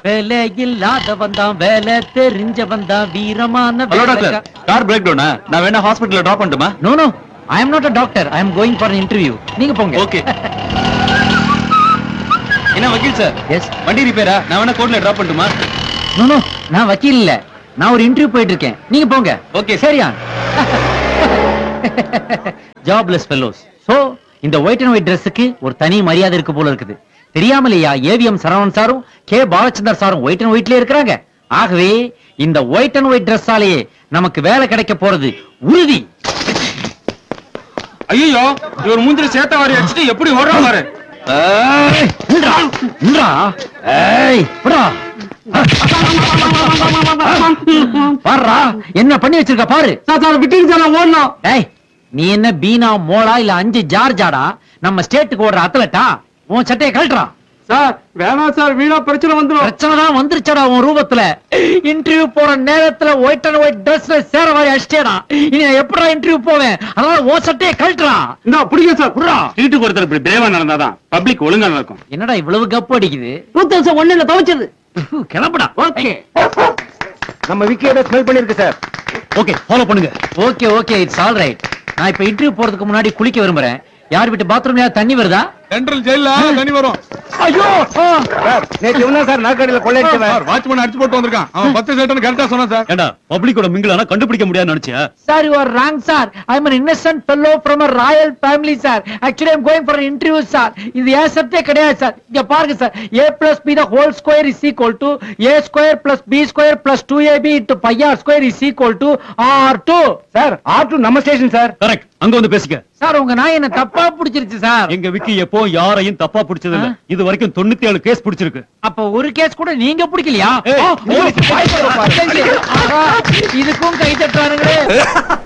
வேலை இல்லாதவன் தான் வேலை தெரிஞ்சவன் தான் வீரமான ஹலோ டாக்டர் கார் பிரேக் டவுனா நான் வேணா ஹாஸ்பிடல்ல டிராப் பண்ணட்டுமா no no I am not a doctor I am going for interview நீங்க போங்க ஓகே என்ன வக்கீல் சார் எஸ் வண்டி ரிப்பேரா நான் வேணா கோர்ட்ல டிராப் பண்ணட்டுமா நோ நோ நான் வக்கீல் இல்ல நான் ஒரு இன்டர்வியூ போயிட்டு இருக்கேன் நீங்க போங்க Okay, sir. சரியா ஜாப்லெஸ் ஃபெல்லோஸ் சோ இந்த ஒயிட் அண்ட் ஒயிட் Dressக்கு ஒரு தனி மரியாதை இருக்கு போல இருக்குது தெரியாமலையா ஏவிஎம் சரவணன் சாரும் கே பாலச்சந்தர் சாரும் ஒயிட் அண்ட் ஒயிட்லயே இருக்கிறாங்க ஆகவே இந்த ஒயிட் அண்ட் ஒயிட் Dressஆலேயே நமக்கு வேலை கிடைக்க போறது உறுதி ஐயோ இவர் மூஞ்சில சேத்த வாரி அடிச்சுட்டு எப்படி ஓடுறா பாரு ஏய், நில்றா, நில்றா. ஏய், விட்றா. பாருடா, என்ன பண்ணி வச்சிருக்க பாரு விட்டுங்க சார் ஓடணும் ஏய் நீ என்ன பீனா மோளா இல்ல அஞ்சு ஜார்ஜாடா நம்ம ஸ்டேட்டுக்கு ஓடுற அத்லட்டா உன் சட்டையை கழட்டுறான் சார் வேணாம் சார் வீணா பிரச்சனை வந்துடும் பிரச்சனை தான் வந்துருச்சடா உன் ரூபத்துல இன்டர்வியூ போற நேரத்துல ஒயிட் அண்ட் ஒயிட் ட்ரெஸ்ல சேர மாதிரி அடிச்சிட்டேனா இனி நான் எப்படா இன்டர்வியூ போவேன் அதனால உன் சட்டையை கழட்டுறான் இந்த பிடிங்க சார் விட்றா. வீட்டுக்கு ஒருத்தர் இப்படி பிரேவா நடந்தாதான் பப்ளிக் ஒழுங்கா நடக்கும் என்னடா இவ்வளவு கப்பு அடிக்குது டூ தௌசண்ட் ஒன்னுல துவைச்சது கிளம்புடா ஓகே நம்ம விக்கியோட ஸ்மெல் பண்ணிருக்கு சார் ஓகே ஃபாலோ பண்ணுங்க okay okay it's all right நான் இப்ப இன்டர்வியூ போறதுக்கு முன்னாடி குளிக்க விரும்புறேன் யார் வீட்டு பாத்ரூம்ல தண்ணி வருதா சென்ட்ரல் ஜெயில தண்ணி வரும் ஐயோ ஆ. நேற்று இவன் தான் சார் நாற்காலியில கொள்ளையடிச்சவன் சார் வாட்ச்மேன் அடிச்சு போட்டு வந்திருக்கான் அவன் பத்து சேட்டன் கரெக்டா சொன்னான் சார் ஏண்டா பப்ளிக்கோட மிங்கிலானா கண்டுபிடிக்க முடியாதுன்னு நினைச்சியா sir you are wrong sir I am an innocent fellow from a royal family sir actually I'm going for an interview sir இது ஏன் சப்டே கிடையாது சார் இங்க பாருங்க sir a plus b the whole square is equal to a square plus b square plus 2ab into pi r square is equal to r2 sir ஆற்று நம்ம station sir correct அங்க வந்து பேசிக்க சார் உங்க நாய் என்ன தப்பா பிடிச்சிருச்சு சார் எங்க விக்கி எப்போ யாரையும் தப்பா பிடிச்சது இல்ல ஆ? இது வரைக்கும் தொண்ணூத்தி ஏழு கேஸ் பிடிச்சிருக்கு அப்ப ஒரு கேஸ் கூட நீங்க பிடிக்கலையா ஏய், ஆ, ஓ, போலீஸ் பயப்படுறப்பா. சரி, சரி. ஆஹா, இதுக்கும் கை தட்டுறானுங்களே